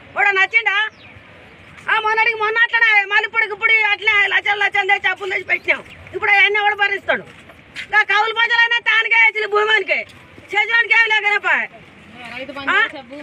వాడు నచ్చిండా ఆ మొన్నటికి మొన్న అట్లనే మళ్ళీ ఇప్పుడు ఇప్పుడు అట్లే లక్షలు లక్షలు తెచ్చి అప్పులు తెచ్చి పెట్టినాం ఇప్పుడు అవన్నీ ఎవడు భరిస్తాడు ఇంకా కౌలు ప్రజలైనా తానికే వేసింది భూమానికే చేసానికి ఏమి లేకనేపా అన్ని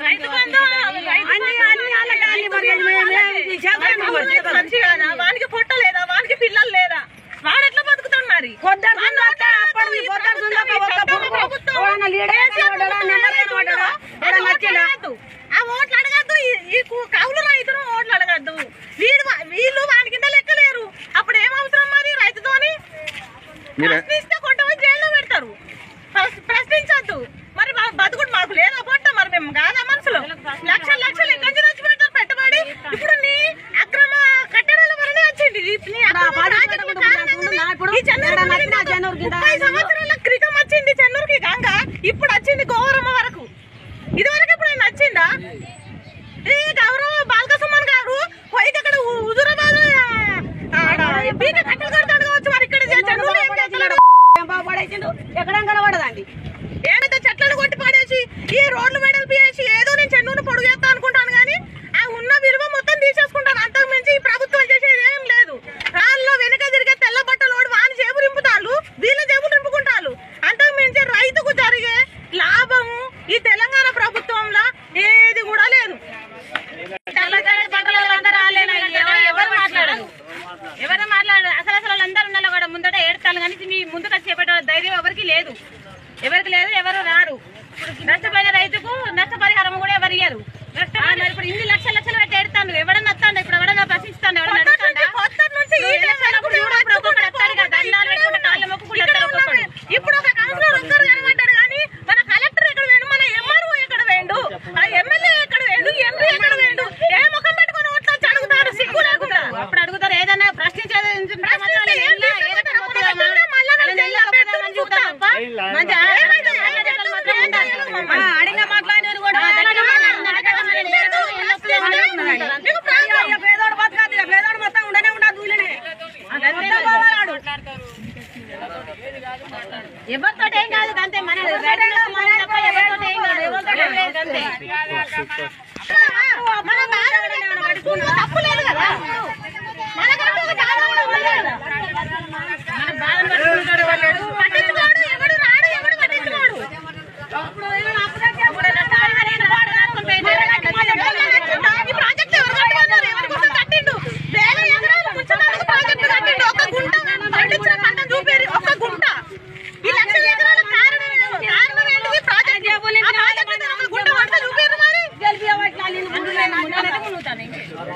అన్ని వాళ్ళకి అన్ని మరి మేము- మేము ఈ చేపలు మరి చేపలు. మంచిగానా వానికి పొట్ట లేదా వానికి పిల్లలు లేరా వాడు ఎట్లా బతుకుతాడు మరి పొద్దున్న దుందాక అప్పటిది పొద్దున్న దుందాక ఒక్క పువ్వు. ఎవడన్నా లీడర్ అయినా వాడడా, నెంబర్ అయినా వాడడా, ఎవడన్నా నచ్చిండా? ఆ ఓట్లు అడగద్దు ఈ- ఈ కు- కౌలు రైతులు ఓట్లు అడగద్దు వీడు వా- వీళ్ళు వాని కింద లెక్కలేరు అప్పుడు ఏం అవసరం మరి రైతుతోని మీరే ప్రశ్నిస్తే కొంతమంది జైల్లో పెడతారు ప్రశ్- ప్రశ్నించొద్దు మరి మా బతుకుడు మాకు లేదా పొట్ట మరి మేము కాదా మనుషులు లక్షలు లక్షలు ఎక్కడి నుంచి తెచ్చి పెడతారు పెట్టుబడి ఇప్పుడు నీ అక్రమ కట్టడాల వల్లనే వచ్చింది ఈ- నీ అక్రమ పాడి రాజకీయ పెట్టకుండా కారణంగానే ఉంటుందా? ఇప్పుడు ఈ చెన్నూరు ఏడా గంగ నచ్చినా చెన్నూరు కింద ముప్పై సంవత్సరాల క్రితం వచ్చింది చెన్నూరుకి గంగ ఇప్పుడు వచ్చింది గోరమ్మ వరకు ఇది వరకు ఎప్పుడైనా వచ్చిందా ఈ గౌరవ బాలకసుమన్ గారు పోయికి అక్కడ హు- హుజూరాబాద్ ఆ, ఆడ పీక కట్టలు కడతాడు కావచ్చు మరి ఇక్కడ చెన్నూరు ఏం చేస్తున్నాడు? ఏం బాగా పడేసిండు ఎక్కడ కనబడదండి ఏడైతే చెట్లను కొట్టి పడేసి ఈ రోడ్లు వెడల్పు చేసి ఏదో నేను చెన్నూరు పొడుగు చేస్తా అనుకుంటాను కానీ ఆ ఉన్న విలువ మొత్తం తీసేసుకుంటాను అంతకు మించి ఈ ప్రభుత్వం చేసేది ఏం లేదు రాళ్ళలో వెనుక తిరిగే తెల్ల బట్టలు ఓడి వాని జేబు రింపుతాళ్ళు వీళ్ళ జేబు రింపుకుంటారు అంతకు మించి రైతుకు జరిగే లాభము ఈ తెలంగాణ ప్రభుత్వంలో ఏది కూడా లేదు ఎవరు మాట్లాడరు ఎవరు మాట్లాడరు అసలు అసలు వాళ్ళందరూ ఉన్నారు కూడా ముందట ఏడతాను కానీ మీ ముందుకు చేపట్టే ధైర్యం ఎవరికి లేదు ఎవరికి లేదు ఎవరు రారు నష్టపోయిన రైతుకు నష్టపరిహారం కూడా ఎవరు ఇయ్యరు ఆ, మరి ఇప్పుడు ఇన్ని లక్షల లక్షలు పెట్టి ఏడుతాను ఎవడన్నా వస్తాడు ఇప్పుడు ఎవడన్నా ప్రశ్నిస్తాను ఎవడన్నా పొద్దున్న అడుగుతాడా? నుంచి- పొద్దున్న నుంచి ఈ నువ్వు ఎలక్షన్ అప్పుడు ఇప్పుడు కూడా ఇప్పుడు ఒక్కొక్కడు వస్తాడు కదా, దండాలు పెట్టుకుంటే కాళ్ళు మొక్కుకుంటూ ఇక్కడ వస్తాడు ఒక్కొక్కడు. ఉన్నాడు. ఇప్పుడు ఒక కౌన్సిలర్ ఒక్కరు కనబడ్డాడు కానీ మన కలెక్టర్ ఎక్కడ వేయండు మన ఎంఆర్ఓ ఎక్కడ వేయండు ఆ ఎమ్మెల్యే ఎక్కడ వేయండు ఎంపీ ఎక్కడ వేయండు ఏ ముఖం పెట్టుకొని ఓట్లు వచ్చి అడుగుతారు సిగ్గు లేకుండా అప్పుడు అడుగుతారు ఏదన్నా ప్రశ్నించేది ఉంటే మాత్రం ప్రశ్నిస్తే ఏం ఎల్లా, ఏ చేస్తారు? రకంగా మొన్న పోతుందమ్మా? పెట్టిండ్రా, మళ్ళా అలా రెండు నెల్లా నెలలు పోతుందని పెట్టి చూస్తారు చూస్తాం. తప్ప మంచి ఆ- ఏమైతే ఆ- ఏం చేస్తారు? మాత్రం ఏం ఉండాలి. చేయాలి మమ్మల్ని? ఆ, అడిగిన మాట్లాడినది కూడా ఆ, దగ్గర మాట్లాడు, దగ్గర మాట్లాడు. లేదు, అడుగుతున్నాడు. మీకు ప్రాబ్లం. అయ్యో, పేదోడు బతకాదు ఇక, పేదోడు మొత్తం ఉండనే ఉండదు దూలనే మొత్తం పోవాలాడు. ఎవరితో ఏం కాదు అంతే మన రైతులకు మన తప్ప ఎవరితో ఏం కాదు ఎవరితో ఏం లేదు అంతే